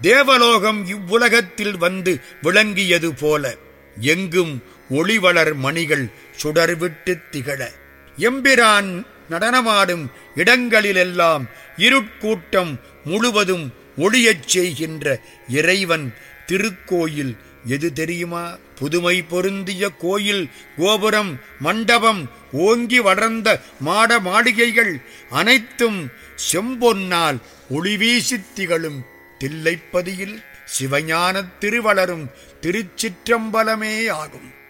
தேவலோகம் இவ்வுலகத்தில் வந்து விளங்கியது போல எங்கும் ஒளிவளர் மணிகள் சுடர்விட்டு திகழ எம்பிரான் நடனமாடும் இடங்களிலெல்லாம் இருட்கூட்டம் முழுவதும் ஒளியச் செய்கின்ற இறைவன் திருக்கோயில் எது தெரியுமா புதுமை பொருந்திய கோயில் கோபுரம் மண்டபம் ஓங்கி வளர்ந்த மாட மாளிகைகள் அனைத்தும் செம்பொன்னால் ஒளி வீசித் திகழும் தில்லைப்பதியில் சிவஞானத் திருவளரும் திருச்சிற்றம்பலமே ஆகும்